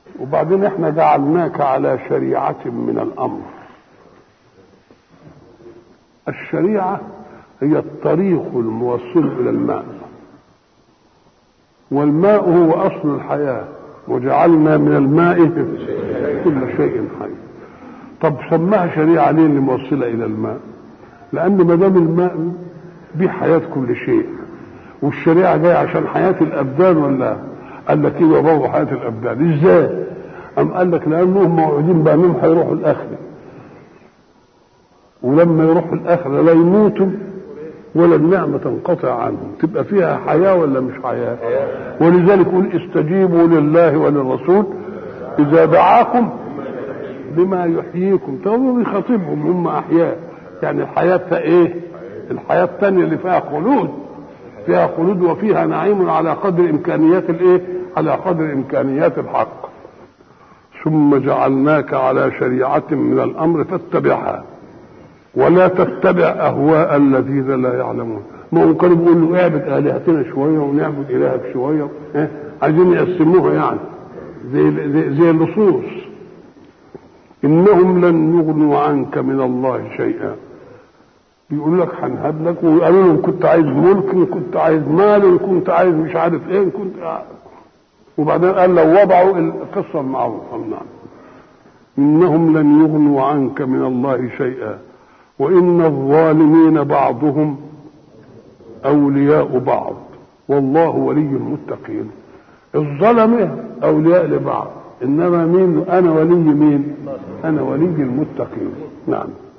وبعدين احنا جعلناك على شريعة من الأمر الشريعة هي الطريق الموصل إلى الماء والماء هو أصل الحياة وجعلنا من الماء كل شيء حي طب سماها شريعة ليه اللي موصلة إلى الماء لأن ما دام الماء دي حياة كل شيء والشريعة جاية عشان حياة الأبدان ولا قال لك ايه برضه حياة الأبدان ازاي؟ أم قال لك لأنهم موعودين بأنهم هيروحوا الآخرة ولما يروحوا الآخرة لا يموتوا ولا النعمة تنقطع عنهم تبقى فيها حياة ولا مش حياة ولذلك يقول استجيبوا لله وللرسول إذا دعاكم بما يحييكم فهو بيخاطبهم هم أحياء يعني الحياة إيه الحياة الثانية اللي فيها خلود فيها خلود وفيها نعيم على قدر إمكانيات الإيه على قدر إمكانيات الحق ثم جعلناك على شريعة من الأمر فاتبعها ولا تتبع اهواء الذين لا يعلمون ما هم كانوا بيقولوا اعبد الهتنا شويه ونعبد الهك شويه إيه؟ عايزين يقسموها يعني زي زي, زي اللصوص انهم لن يغنوا عنك من الله شيئا بيقول لك هنهب لك وقالوا لهم كنت عايز ملك إن كنت عايز مال إن كنت عايز مش عارف ايه إن كنت وبعدين قال لو وضعوا القصه المعروفه نعم انهم لن يغنوا عنك من الله شيئا وإن الظالمين بعضهم أولياء بعض والله ولي المتقين الظلمة أولياء لبعض إنما مين أنا ولي مين أنا ولي المتقين نعم